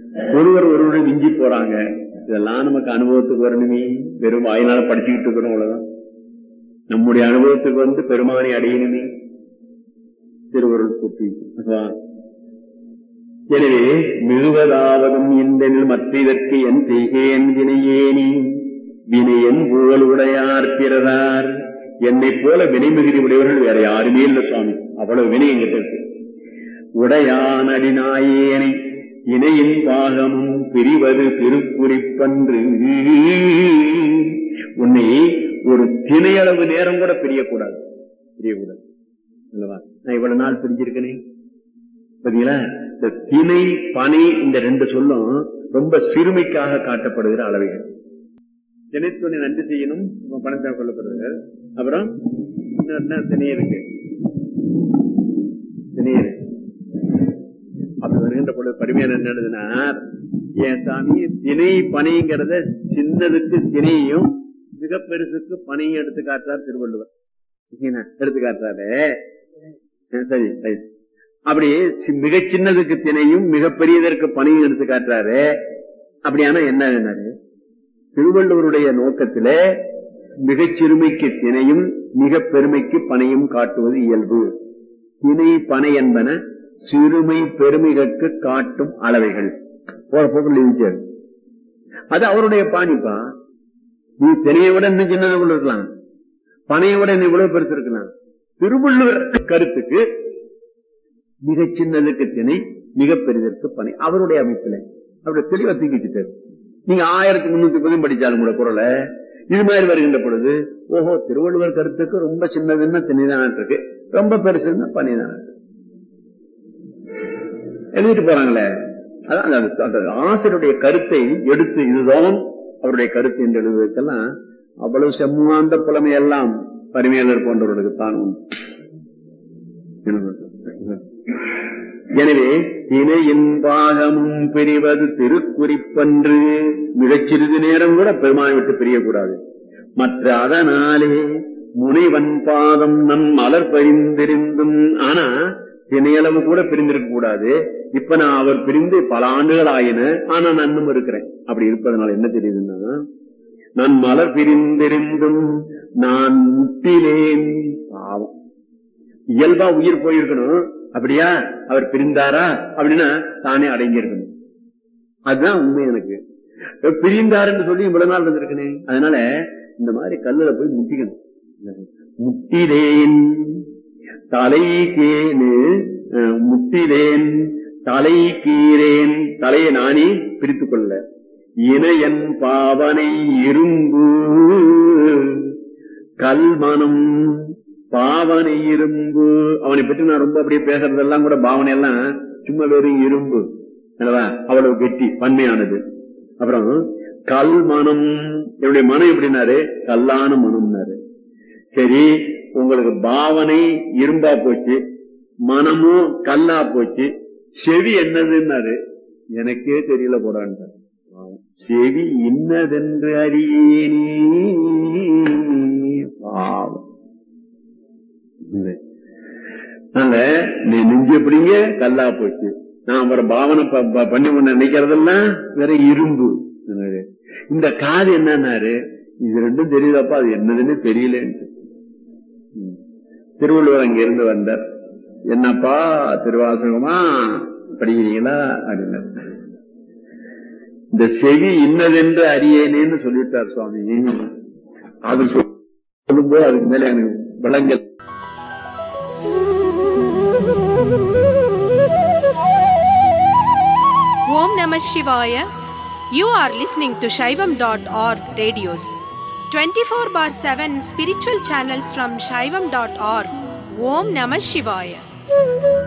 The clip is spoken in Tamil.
ஒருவர் ஒருவரை விஞ்சி போறாங்க இதெல்லாம் நமக்கு அனுபவத்துக்கு வரணுமே வெறும் வாயினால படிச்சுக்கிட்டு இருக்கிறோம் அவ்வளவுதான் நம்முடைய அனுபவத்துக்கு வந்து பெருமானை அடையணுமே திருவருள் கூட்டி அதுவா. எனவே மிகுவதாவதும் இந்தனில் மற்ற இதற்கு என் செய்கேன் வினையேனி வினையன் புகழ் உடையார் பிறரார் என்னை போல வினை மிகுதி உடையவர்கள் வேற யாருமே இல்லை சுவாமி அவ்வளவு வினை எங்கிட்ட இருக்கு உடையான் அடிநாயேனை இணையின் பாகமும் பிரிவது திருக்குறிப்பன்று உன்னை ஒரு திணையளவு நேரம் கூட பிரியக்கூடாது பிரியக்கூடாது அல்லவா நான் இவ்வளவு நாள் பிரிஞ்சிருக்கேனே பாத்தீங்களா இந்த திணை பனை இந்த ரெண்டு சொல்லும் ரொம்ப சிறுமைக்காக காட்டப்படுகிற அளவைகள் திணைத்துணை நன்றி செய்யணும் பணத்தை கொள்ளப்படுறது அப்புறம் இன்னும் என்ன திணை இருக்கு திணை இருக்கு அப்படி வருகின்ற பொழுது பரிமையான என்ன எழுதுனா என் சாமி திணை பனைங்கிறத சின்னதுக்கு திணையும் மிக பெருசுக்கு பனையும் எடுத்து காட்டுறார் திருவள்ளுவர் என்ன, எடுத்து காட்டுறாரு அஹ் சரி சரி அப்படி சி- மிகச் சின்னதுக்கு திணையும் மிகப்பெரியதற்கு பனையும் எடுத்து காட்டுறாரு அப்படியானா என்ன என்னாரு திருவள்ளுவருடைய நோக்கத்திலே மிகச் சிறுமைக்கு திணையும் மிக பெருமைக்கு பனையும் காட்டுவது இயல்பு திணை பனை என்பன சிறுமை பெருமைகளுக்கு காட்டும் அளவைகள் போற போக்கில் இருந்துச்சாரு அது அவருடைய பாணிப்பா நீ திணையை விட இன்னும் சின்னதை கொண்டு இருக்கலாம் பனையை விட இன்னும் இவ்வளவு பெருசு இருக்கலாம் திருவள்ளுவர் கருத்துக்கு மிகச் சின்னதுக்கு திணை மிக பெரிதற்கு பனை அவருடைய அமைப்புல அப்படி தெளிவா தூக்கி வச்சுட்டாரு நீங்க ஆயிரத்தி முன்னூத்தி பதியும் படிச்சாலும் கூட குரலை இது மாதிரி வருகின்ற பொழுது ஓஹோ திருவள்ளுவர் கருத்துக்கு ரொம்ப சின்னதுன்னா திணைதான் இருக்கு ரொம்ப பெருசுன்னா பனைதான் இருக்கு எழுதிட்டு போறாங்களே அதான் அந்த- அந்த ஆசிரியருடைய கருத்தை எடுத்து இதுதான் அவருடைய கருத்து என்று எழுதுவதற்கெல்லாம் அவ்வளவு செம்மாந்த புலமையெல்லாம் பரிமையாளர் போன்றவர்களுக்கு தான் உண்டு. எனவே இணையின் பாகமும் பிரிவது திருக்குறிப்பன்று மிகச் சிறிது நேரம் கூட பெருமானை விட்டு பிரியக்கூடாது மற்ற அதனாலே முனைவன் பாதம் நம் மலர் பரிந்திருந்தும் ஆனா திணையளவு கூட பிரிந்திருக்க கூடாது இப்ப நான் அவர் பிரிந்து பல ஆண்டுகள் ஆயின ஆனா நான் இன்னும் இருக்கிறேன் அப்படி இருப்பதனால என்ன தெரியுதுன்னா நான் மலர் பிரிந்திருந்தும் நான் முட்டிலேன் பாவம் இயல்பா உயிர் போயிருக்கணும் அப்படியா அவர் பிரிந்தாரா அப்படின்னா தானே அடங்கி இருக்கணும் அதுதான் உண்மை எனக்கு பிரிந்தாருன்னு சொல்லி இவ்வளவு நாள் இருந்திருக்கனே அதனால இந்த மாதிரி கல்லுல போய் முட்டிக்கணும் முட்டிலேன் தலை கேனு அஹ், முட்டிலேன் தலை கீரேன் தலையை நானே பிரித்துக் கொள்ள இணையன் பாவனை இரும்பு கல்மனம் பாவனை இரும்பு அவனை பற்றி நான் ரொம்ப அப்படியே பேசுறதெல்லாம் கூட பாவனை எல்லாம் சும்மா வெறும் இரும்பு அல்லவா அவ்வளவு கெட்டி பன்மையானது அப்புறம் கல் மனம் என்னுடைய மனம் எப்படின்னாரு கல்லான மனம்னாரு சரி உங்களுக்கு பாவனை இரும்பா போச்சு மனமும் கல்லா போச்சு செவி என்னதுன்னாரு எனக்கே தெரியல போடான்ட்டார் செவி இன்னதென்று அறியேனே பாவம் இல்லை. அதனால நீ நெஞ்சு எப்படிங்க கல்லா போச்சு நான் அப்புறம் பாவனை ப- ப- பண்ணி ஒண்ணு நினைக்கிறதெல்லாம் வேற இரும்பு என்னது. இந்த காது என்னன்னாரு இது ரெண்டும் தெரியுதாப்பா அது என்னதுன்னு தெரியலன்ட்டு ம். திருவள்ளுவர் அங்க இருந்து வந்தார் என்னப்பா திருவாசகமா படிக்கிறீங்களா அப்படின்னார் இந்த செவி இன்னதென்று அறியேனேன்னு சொல்லிட்டார் சுவாமி அது சொல்லும்போது அதுக்கு மேல எனக்கு விளங்கல் Om Namah Shivaya. You are listening to Shaivam.org radios. 24 bar 7 spiritual channels from Shaivam.org. Om Namah Shivaya.